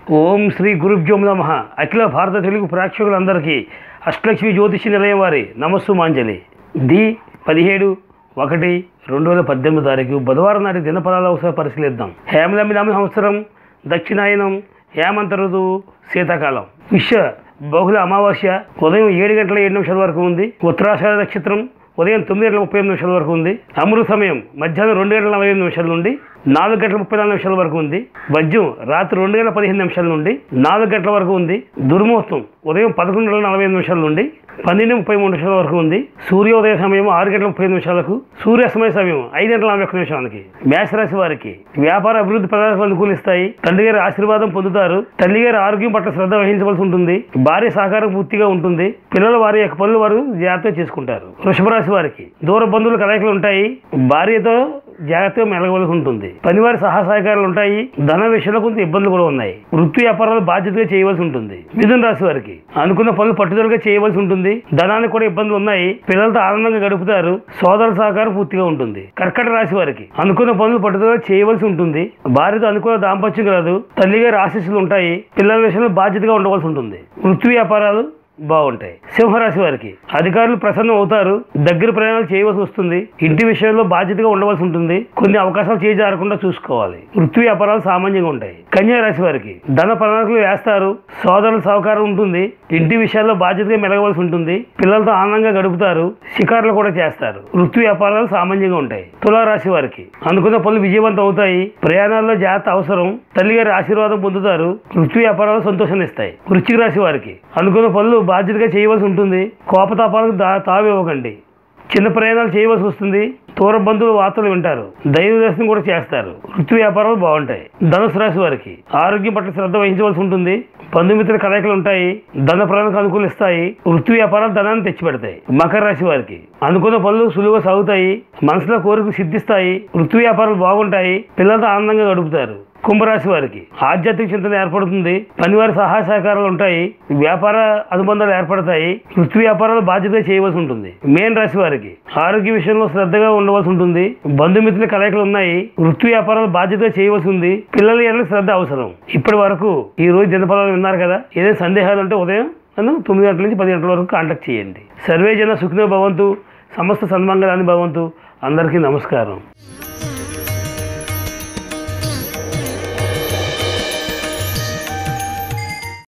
ఓం శ్రీ గురుభ్యోం నమ అఖిల భారత తెలుగు ప్రేక్షకులందరికీ అష్టలక్ష్మి జ్యోతిషి నిలయం వారి నమస్సు మాంజలి ది పదిహేడు ఒకటి రెండు వేల పద్దెనిమిది తారీఖు బుధవారం నాటి దినఫలాలు ఒకసారి పరిశీలిద్దాం హేమలమిలామి సంవత్సరం దక్షిణాయనం హేమంత ఋతువు శీతాకాలం విశ్వ బహుళ అమావాస్య ఉదయం ఏడు గంటల ఏడు నిమిషాల వరకు ఉంది ఉత్తరాషాఢ నక్షత్రం ఉదయం తొమ్మిది గంటల ముప్పై ఎనిమిది నిమిషాల వరకు ఉంది అమృత సమయం మధ్యాహ్నం రెండు గంటల నలభై ఎనిమిది నిమిషాల నుండి నాలుగు గంటల ముప్పై నాలుగు నిమిషాల వరకు ఉంది వజ్యం రాత్రి రెండు గంటల పదిహేను నిమిషాల నుండి నాలుగు గంటల వరకు ఉంది దుర్ముహూర్తం ఉదయం పదకొండు గంటల నలభై ఎనిమిది నిమిషాల నుండి పన్నెండు ముప్పై మూడు నిమిషాల వరకు ఉంది సూర్యోదయ సమయం ఆరు గంటల ముప్పై ఐదు నిమిషాలకు సూర్యాస్తమయ సమయం ఐదు గంటల నలభై ఒక్క నిమిషాలకి మేషరాశి వారికి వ్యాపార అభివృద్ధి పదార్థాలు అనుకూలిస్తాయి తండ్రి గారి ఆశీర్వాదం పొందుతారు తల్లి గారి ఆరోగ్యం పట్ల శ్రద్ధ వహించవలసి ఉంటుంది భార్య సహకారం పూర్తిగా ఉంటుంది పిల్లల వారి యొక్క పనులు వారు జాగ్రత్తగా చేసుకుంటారు వృషభ రాశి వారికి దూర బంధువుల కలయికలు ఉంటాయి భార్యతో జాగ్రత్తగా మెలగవలసి ఉంటుంది పనివారి సహా సహకారాలు ఉంటాయి ధన విషయంలో కొంత ఇబ్బందులు కూడా ఉన్నాయి వృత్తి వ్యాపారాలు బాధ్యతగా చేయవలసి ఉంటుంది మిథున రాశి వారికి అనుకున్న పనులు పట్టుదలగా చేయవలసి ఉంటుంది ధనానికి కూడా ఇబ్బందులు ఉన్నాయి పిల్లలతో ఆనందంగా గడుపుతారు సోదర సహకారం పూర్తిగా ఉంటుంది కర్కట రాశి వారికి అనుకున్న పనులు పట్టుదలగా చేయవలసి ఉంటుంది భార్యతో అనుకున్న దాంపత్యం కలదు తల్లి గారి ఆశీస్సులు ఉంటాయి పిల్లల విషయంలో బాధ్యతగా ఉండవలసి ఉంటుంది వృత్తి వ్యాపారాలు బాగుంటాయి సింహరాశి వారికి అధికారులు ప్రసన్నం అవుతారు దగ్గర ప్రయాణాలు చేయవలసి వస్తుంది ఇంటి విషయంలో బాధ్యతగా ఉండవలసి ఉంటుంది కొన్ని అవకాశాలు చేజారకుండా చూసుకోవాలి వృత్తి వ్యాపారాలు సామాన్యంగా ఉంటాయి కన్యా రాశి వారికి ధన ప్రణాళికలు వేస్తారు సోదరుల సహకారం ఉంటుంది ఇంటి విషయాల్లో బాధ్యతగా మెలగవలసి ఉంటుంది పిల్లలతో ఆనందంగా గడుపుతారు షికారులు కూడా చేస్తారు వృత్తి వ్యాపారాలు సామాన్యంగా ఉంటాయి తులారాశి వారికి అనుకున్న పనులు విజయవంతం అవుతాయి ప్రయాణాల్లో జాగ్రత్త అవసరం తల్లిగారి ఆశీర్వాదం పొందుతారు వృత్తి వ్యాపారాలు సంతోషాన్ని ఇస్తాయి వృశ్చిక రాశి వారికి అనుకున్న పనులు బాధ్యతగా చేయవలసి ఉంటుంది కోపతాపాలకు దా తావు ఇవ్వకండి చిన్న ప్రయాణాలు చేయవలసి వస్తుంది దూర బంధువుల వార్తలు వింటారు దైవ దర్శనం కూడా చేస్తారు వృత్తి వ్యాపారాలు బాగుంటాయి ధనుసు రాశి వారికి ఆరోగ్యం పట్ల శ్రద్ధ వహించవలసి ఉంటుంది బంధుమిత్ర కలయికలు ఉంటాయి ధన ప్రణాళిక అనుకూలిస్తాయి వృత్తి వ్యాపారాలు ధనాన్ని తెచ్చిపెడతాయి మకర రాశి వారికి అనుకున్న పనులు సులువుగా సాగుతాయి మనసులో కోరికలు సిద్ధిస్తాయి వృత్తి వ్యాపారాలు బాగుంటాయి పిల్లలతో ఆనందంగా గడుపుతారు కుంభరాశి వారికి ఆధ్యాత్మిక చింతన ఏర్పడుతుంది పనివారి సహాయ సహకారాలు ఉంటాయి వ్యాపార అనుబంధాలు ఏర్పడతాయి వృత్తి వ్యాపారాలు బాధ్యతగా చేయవలసి ఉంటుంది మేన్ రాశి వారికి ఆరోగ్య విషయంలో శ్రద్ధగా ఉండవలసి ఉంటుంది బంధుమిత్రుల కలయికలు ఉన్నాయి వృత్తి వ్యాపారాలు బాధ్యతగా చేయవలసి ఉంది పిల్లల ఎడల శ్రద్ధ అవసరం ఇప్పటి వరకు ఈ రోజు దినఫలాలు విన్నారు కదా ఏదైనా సందేహాలు ఉంటే ఉదయం నన్ను తొమ్మిది గంటల నుంచి పది గంటల వరకు కాంటాక్ట్ చేయండి సర్వే జన సుఖినో భవంతు సమస్త సన్మంగళాన్ని భవంతు అందరికీ నమస్కారం